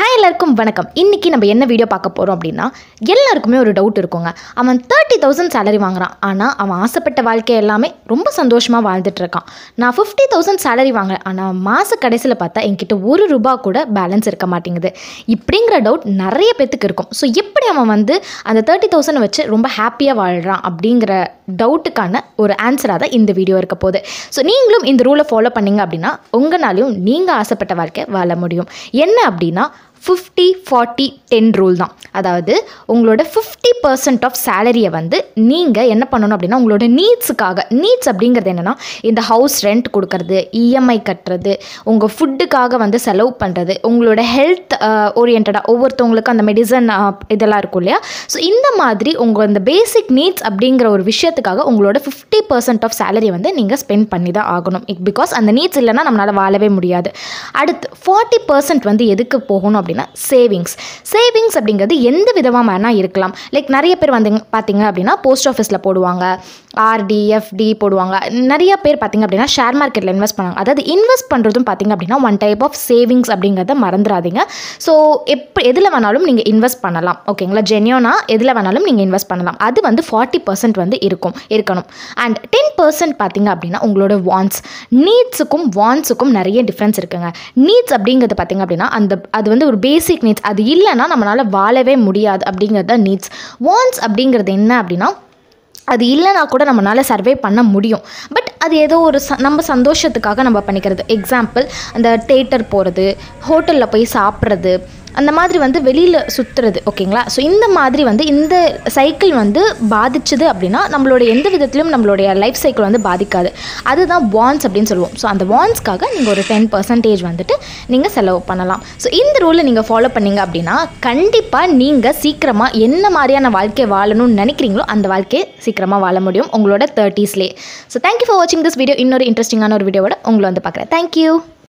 hi எல்லாருக்கும் வணக்கம் இன்னைக்கு நம்ம என்ன வீடியோ பார்க்க போகிறோம் அப்படின்னா எல்லாருக்குமே ஒரு டவுட் இருக்குங்க அவன் தேர்ட்டி தௌசண்ட் சேலரி வாங்குறான் ஆனால் அவன் ஆசைப்பட்ட வாழ்க்கை எல்லாமே ரொம்ப சந்தோஷமாக வாழ்ந்துட்டு இருக்கான் நான் ஃபிஃப்டி தௌசண்ட் சேலரி வாங்குறேன் ஆனால் மாத கடைசியில் பார்த்தா என்கிட்ட ஒரு ரூபா கூட பேலன்ஸ் இருக்க மாட்டேங்குது இப்படிங்கிற டவுட் நிறைய பேத்துக்கு இருக்கும் ஸோ எப்படி அவன் வந்து அந்த தேர்ட்டி தௌசண்ட் வச்சு ரொம்ப ஹாப்பியாக வாழ்கிறான் அப்படிங்கிற டவுட்டுக்கான ஒரு ஆன்சராக தான் இந்த வீடியோ இருக்க போகுது ஸோ நீங்களும் இந்த ரூலை ஃபாலோ பண்ணீங்க அப்படின்னா உங்களாலையும் நீங்கள் ஆசைப்பட்ட வாழ்க்கை வாழ முடியும் என்ன அப்படின்னா ஃபிஃப்டி ஃபார்ட்டி டென் ரூல் தான் அதாவது உங்களோட ஃபிஃப்டி பர்சன்ட் ஆஃப் சேலரியை வந்து நீங்கள் என்ன பண்ணணும் அப்படின்னா உங்களோட நீட்ஸுக்காக நீட்ஸ் அப்படிங்கிறது என்னென்னா இந்த ஹவுஸ் ரெண்ட் கொடுக்கறது இஎம்ஐ கட்டுறது உங்கள் ஃபுட்டுக்காக வந்து செலவு பண்ணுறது உங்களோட ஹெல்த் ஓரியன்டாக ஒவ்வொருத்தவங்களுக்கும் அந்த மெடிசன் இதெல்லாம் இருக்கும் இல்லையா ஸோ இந்த மாதிரி உங்கள் அந்த பேசிக் நீட்ஸ் அப்படிங்கிற ஒரு விஷயத்துக்காக உங்களோட ஃபிஃப்டி பர்சன்ட் ஆஃப் சேலரி வந்து நீங்கள் ஸ்பெண்ட் பண்ணி தான் ஆகணும் பிகாஸ் அந்த நீட்ஸ் இல்லைன்னா நம்மளால் வாழவே முடியாது அடுத்து ஃபார்ட்டி பர்சன்ட் வந்து எதுக்கு போகணும் அப்படின்னா சேவிங்ஸ் சேவிங்ஸ் அப்படிங்கிறது எந்த விதமாக வேணால் இருக்கலாம் லைக் நிறைய பேர் வந்து பார்த்தீங்க அப்படின்னா போஸ்ட் ஆஃபீஸில் போடுவாங்க ஆர்டி எஃப்டி போடுவாங்க நிறைய பேர் பார்த்தீங்க அப்படின்னா ஷேர் மார்க்கெட்டில் இன்வெஸ்ட் பண்ணுவாங்க அதாவது இன்வெஸ்ட் பண்ணுறதும் பார்த்தீங்க அப்படின்னா ஒன் டைப் ஆஃப் சேவிங்ஸ் அப்படிங்கிறத மறந்துடாதீங்க ஸோ எப்போ எதில் வேணாலும் நீங்கள் இன்வெஸ்ட் பண்ணலாம் ஓகேங்களா ஜென்யோனா எதில் வேணாலும் நீங்கள் இன்வெஸ்ட் பண்ணலாம் அது வந்து ஃபார்ட்டி பர்சன்ட் வந்து இருக்கும் இருக்கணும் அண்ட் டென் பர்சன்ட் பார்த்தீங்க அப்படின்னா உங்களோட வான்ஸ் நீட்ஸுக்கும் வான்ஸுக்கும் நிறைய டிஃப்ரென்ஸ் இருக்குங்க நீட்ஸ் அப்படிங்கிறது பார்த்தீங்க அப்படின்னா அந்த அது வந்து ஒரு பேசிக் நீட்ஸ் அது இல்லைன்னா நம்மளால் வாழவே முடியாது அப்படிங்கிறது தான் நீட்ஸ் வான்ஸ் அப்படிங்கிறது என்ன அப்படின்னா அது இல்லைனா கூட நம்மளால் சர்வே பண்ண முடியும் பட் அது ஏதோ ஒரு ச நம்ம சந்தோஷத்துக்காக நம்ம பண்ணிக்கிறது எக்ஸாம்பிள் அந்த தேட்டர் போகிறது ஹோட்டலில் போய் சாப்பிட்றது அந்த மாதிரி வந்து வெளியில் சுற்றுறது ஓகேங்களா ஸோ இந்த மாதிரி வந்து இந்த சைக்கிள் வந்து பாதிச்சது அப்படின்னா நம்மளோட எந்த விதத்திலும் நம்மளுடைய லைஃப் சைக்கிள் வந்து பாதிக்காது அதுதான் வான்ஸ் அப்படின்னு சொல்லுவோம் ஸோ அந்த வான்ஸ்க்காக நீங்கள் ஒரு டென் பர்சன்டேஜ் வந்துட்டு நீங்கள் செலவு பண்ணலாம் ஸோ இந்த ரூலை நீங்கள் ஃபாலோ பண்ணீங்க அப்படின்னா கண்டிப்பாக நீங்கள் சீக்கிரமாக என்ன மாதிரியான வாழ்க்கை வாழணும்னு நினைக்கிறீங்களோ அந்த வாழ்க்கையை சீக்கிரமாக வாழ முடியும் உங்களோட தேர்ட்டிஸ்லேயே ஸோ தேங்க்யூ ஃபார் வாட்சிங் திஸ் வீடியோ இன்னொரு இன்ட்ரெஸ்டிங்கான ஒரு வீடியோவோட உங்களை வந்து பார்க்குறேன் தேங்க்யூ